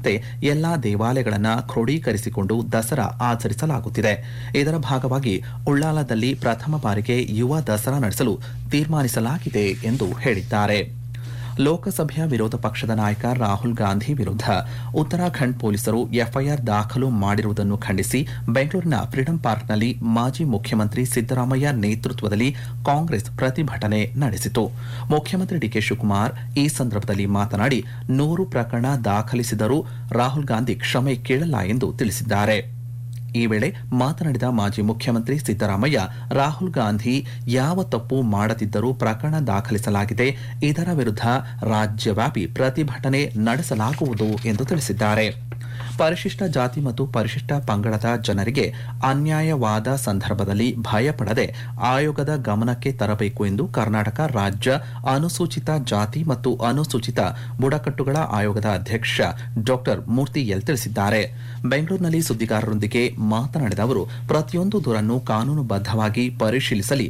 ಸೇರಿದಂತೆ ಎಲ್ಲಾ ದೇವಾಲಯಗಳನ್ನು ಕ್ರೋಢೀಕರಿಸಿಕೊಂಡು ದಸರಾ ಆಚರಿಸಲಾಗುತ್ತಿದೆ ಇದರ ಭಾಗವಾಗಿ ಉಳ್ಳಾಲದಲ್ಲಿ ಪ್ರಥಮ ಬಾರಿಗೆ ಯುವ ದಸರಾ ನಡೆಸಲು ತೀರ್ಮಾನಿಸಲಾಗಿದೆ ಎಂದು ಹೇಳಿದ್ದಾರೆ ಲೋಕಸಭೆಯ ವಿರೋಧ ಪಕ್ಷದ ನಾಯಕ ರಾಹುಲ್ ಗಾಂಧಿ ವಿರುದ್ಧ ಉತ್ತರಾಖಂಡ್ ಪೊಲೀಸರು ಎಫ್ಐಆರ್ ದಾಖಲು ಮಾಡಿರುವುದನ್ನು ಖಂಡಿಸಿ ಬೆಂಗಳೂರಿನ ಫ್ರೀಡಂ ಪಾರ್ಕ್ನಲ್ಲಿ ಮಾಜಿ ಮುಖ್ಯಮಂತ್ರಿ ಸಿದ್ದರಾಮಯ್ಯ ನೇತೃತ್ವದಲ್ಲಿ ಕಾಂಗ್ರೆಸ್ ಪ್ರತಿಭಟನೆ ನಡೆಸಿತು ಮುಖ್ಯಮಂತ್ರಿ ಡಿಕೆ ಶಿವಕುಮಾರ್ ಈ ಸಂದರ್ಭದಲ್ಲಿ ಮಾತನಾಡಿ ನೂರು ಪ್ರಕರಣ ದಾಖಲಿಸಿದರೂ ರಾಹುಲ್ ಗಾಂಧಿ ಕ್ಷಮೆ ಕೇಳಲ್ಲ ಎಂದು ತಿಳಿಸಿದ್ದಾರೆ ಈ ವೇಳೆ ಮಾತನಾಡಿದ ಮಾಜಿ ಮುಖ್ಯಮಂತ್ರಿ ಸಿದ್ದರಾಮಯ್ಯ ರಾಹುಲ್ ಗಾಂಧಿ ಯಾವ ತಪ್ಪು ಮಾಡದಿದ್ದರೂ ಪ್ರಕರಣ ದಾಖಲಿಸಲಾಗಿದೆ ಇದರ ವಿರುದ್ಧ ರಾಜ್ಯವ್ಯಾಪಿ ಪ್ರತಿಭಟನೆ ನಡೆಸಲಾಗುವುದು ಎಂದು ತಿಳಿಸಿದ್ದಾರೆ ಪರಿಶಿಷ್ಟ ಜಾತಿ ಮತ್ತು ಪರಿಶಿಷ್ಟ ಪಂಗಡದ ಜನರಿಗೆ ಅನ್ಯಾಯವಾದ ಸಂದರ್ಭದಲ್ಲಿ ಭಯಪಡದೆ ಆಯೋಗದ ಗಮನಕ್ಕೆ ತರಬೇಕು ಎಂದು ಕರ್ನಾಟಕ ರಾಜ್ಯ ಅನುಸೂಚಿತ ಜಾತಿ ಮತ್ತು ಅನುಸೂಚಿತ ಬುಡಕಟ್ಟುಗಳ ಆಯೋಗದ ಅಧ್ಯಕ್ಷ ಡಾಕ್ಟರ್ ಮೂರ್ತಿ ಎಲ್ ತಿಳಿಸಿದ್ದಾರೆ ಬೆಂಗಳೂರಿನಲ್ಲಿ ಸುದ್ದಿಗಾರರೊಂದಿಗೆ ಮಾತನಾಡಿದ ಅವರು ಪ್ರತಿಯೊಂದು ದೂರನ್ನು ಕಾನೂನುಬದ್ಧವಾಗಿ ಪರಿಶೀಲಿಸಲಿ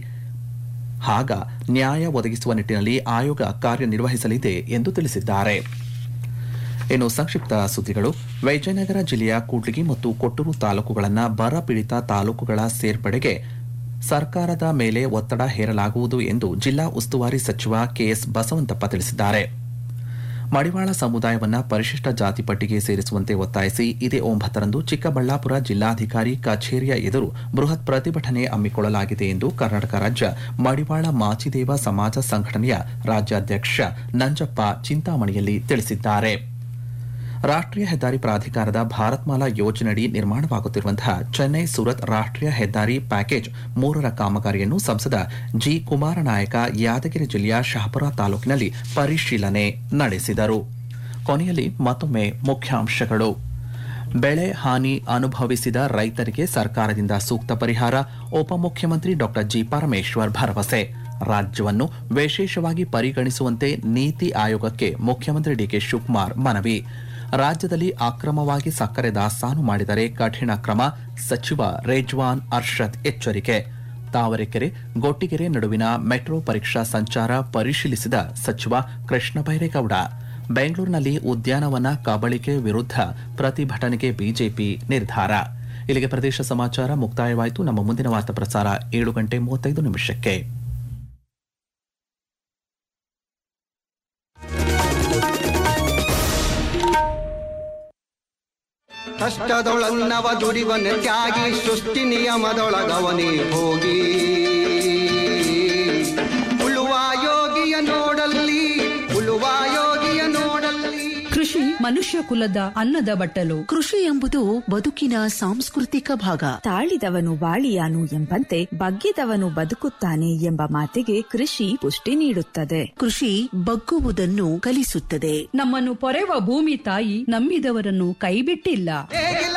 ಆಗ ನ್ಯಾಯ ಒದಗಿಸುವ ನಿಟ್ಟಿನಲ್ಲಿ ಆಯೋಗ ಕಾರ್ಯನಿರ್ವಹಿಸಲಿದೆ ಎಂದು ತಿಳಿಸಿದ್ದಾರೆ ಇನ್ನು ಸಂಕ್ಷಿಪ್ತ ಸುದ್ದಿಗಳು ವಿಜಯನಗರ ಜಿಲ್ಲೆಯ ಕೂಡ್ಲಿಗಿ ಮತ್ತು ಕೊಟ್ಟೂರು ತಾಲೂಕುಗಳನ್ನು ಬರ ಪೀಡಿತ ತಾಲೂಕುಗಳ ಸೇರ್ಪಡೆಗೆ ಸರ್ಕಾರದ ಮೇಲೆ ಒತ್ತಡ ಹೇರಲಾಗುವುದು ಎಂದು ಜಿಲ್ಲಾ ಉಸ್ತುವಾರಿ ಸಚಿವ ಕೆಎಸ್ ಬಸವಂತಪ್ಪ ತಿಳಿಸಿದ್ದಾರೆ ಮಡಿವಾಳ ಸಮುದಾಯವನ್ನ ಪರಿಶಿಷ್ಟ ಜಾತಿ ಪಟ್ಟಿಗೆ ಸೇರಿಸುವಂತೆ ಒತ್ತಾಯಿಸಿ ಇದೇ ಒಂಬತ್ತರಂದು ಚಿಕ್ಕಬಳ್ಳಾಪುರ ಜಿಲ್ಲಾಧಿಕಾರಿ ಕಚೇರಿಯ ಎದುರು ಬೃಹತ್ ಪ್ರತಿಭಟನೆ ಹಮ್ಮಿಕೊಳ್ಳಲಾಗಿದೆ ಎಂದು ಕರ್ನಾಟಕ ರಾಜ್ಯ ಮಡಿವಾಳ ಮಾಚಿದೇವ ಸಮಾಜ ಸಂಘಟನೆಯ ರಾಜ್ಯಾಧ್ಯಕ್ಷ ನಂಜಪ್ಪ ಚಿಂತಾಮಣಿಯಲ್ಲಿ ತಿಳಿಸಿದ್ದಾರೆ ರಾಷ್ಟ್ರೀಯ ಹೆದ್ದಾರಿ ಪ್ರಾಧಿಕಾರದ ಭಾರತ್ಮಾಲಾ ಯೋಜನೆಯಡಿ ನಿರ್ಮಾಣವಾಗುತ್ತಿರುವಂತಹ ಚೆನ್ನೈ ಸುರತ್ ರಾಷ್ಟ್ರೀಯ ಹೆದ್ದಾರಿ ಪ್ಯಾಕೇಜ್ ಮೂರರ ಕಾಮಗಾರಿಯನ್ನು ಸಂಸದ ಜಿ ಕುಮಾರನಾಯಕ ಯಾದಗಿರಿ ಜಿಲ್ಲೆಯ ಶಹಪುರ ತಾಲೂಕಿನಲ್ಲಿ ಪರಿಶೀಲನೆ ನಡೆಸಿದರು ಕೊನೆಯಲ್ಲಿ ಮತ್ತೊಮ್ಮೆ ಮುಖ್ಯಾಂಶಗಳು ಬೆಳೆ ಹಾನಿ ಅನುಭವಿಸಿದ ರೈತರಿಗೆ ಸರ್ಕಾರದಿಂದ ಸೂಕ್ತ ಪರಿಹಾರ ಉಪಮುಖ್ಯಮಂತ್ರಿ ಡಾ ಜಿ ಪರಮೇಶ್ವರ್ ಭರವಸೆ ರಾಜ್ಯವನ್ನು ವಿಶೇಷವಾಗಿ ಪರಿಗಣಿಸುವಂತೆ ನೀತಿ ಆಯೋಗಕ್ಕೆ ಮುಖ್ಯಮಂತ್ರಿ ಡಿಕೆ ಶಿವಕುಮಾರ್ ಮನವಿ ರಾಜ್ಯದಲ್ಲಿ ಅಕ್ರಮವಾಗಿ ಸಕ್ಕರೆ ದಾಸ್ತಾನು ಮಾಡಿದರೆ ಕಠಿಣ ಕ್ರಮ ಸಚಿವ ರೇಜ್ವಾನ್ ಅರ್ಷದ್ ಎಚ್ಚರಿಕೆ ತಾವರೆಕೆರೆ ಗೊಟ್ಟಿಗೆರೆ ನಡುವಿನ ಮೆಟ್ರೋ ಪರೀಕ್ಷಾ ಸಂಚಾರ ಪರಿಶೀಲಿಸಿದ ಸಚಿವ ಕೃಷ್ಣ ಬೈರೇಗೌಡ ಬೆಂಗಳೂರಿನಲ್ಲಿ ಉದ್ಯಾನವನ ಕಬಳಿಕೆ ವಿರುದ್ಧ ಪ್ರತಿಭಟನೆಗೆ ಬಿಜೆಪಿ ನಿರ್ಧಾರ ಇಲ್ಲಿಗೆ ಪ್ರದೇಶ ಸಮಾಚಾರ ಮುಕ್ತಾಯವಾಯಿತು ನಮ್ಮ ಮುಂದಿನ ವಾರ್ತಾ ಪ್ರಸಾರ ಏಳು ಗಂಟೆ ಮೂವತ್ತೈದು ನಿಮಿಷಕ್ಕೆ ಕಷ್ಟದೊಳನ್ನವ ದುಡಿವನ ತ್ಯಾಗಿ ಸೃಷ್ಟಿ ನಿಯಮದೊಳಗವನೇ ಹೋಗಿ ಉಳುವ ಯೋಗಿಯ ನೋಡಲ್ಲಿ ಉಳುವ ಯೋಗಿಯ ನೋಡಲ್ಲಿ ಕೃಷಿ ಮನುಷ್ಯ ಕುಲದ ಅನ್ನದ ಬಟ್ಟಲು ಕೃಷಿ ಎಂಬುದು ಬದುಕಿನ ಸಾಂಸ್ಕೃತಿಕ ಭಾಗ ತಾಳಿದವನು ಬಾಳಿಯಾನು ಎಂಬಂತೆ ಬಗ್ಗಿದವನು ಬದುಕುತ್ತಾನೆ ಎಂಬ ಮಾತಿಗೆ ಕೃಷಿ ಪುಷ್ಟಿ ನೀಡುತ್ತದೆ ಕೃಷಿ ಬಗ್ಗುವುದನ್ನು ಕಲಿಸುತ್ತದೆ ನಮ್ಮನ್ನು ಪೊರೆವ ಭೂಮಿ ತಾಯಿ ನಂಬಿದವರನ್ನು ಕೈಬಿಟ್ಟಿಲ್ಲ ಹೇಗಿಲ್ಲ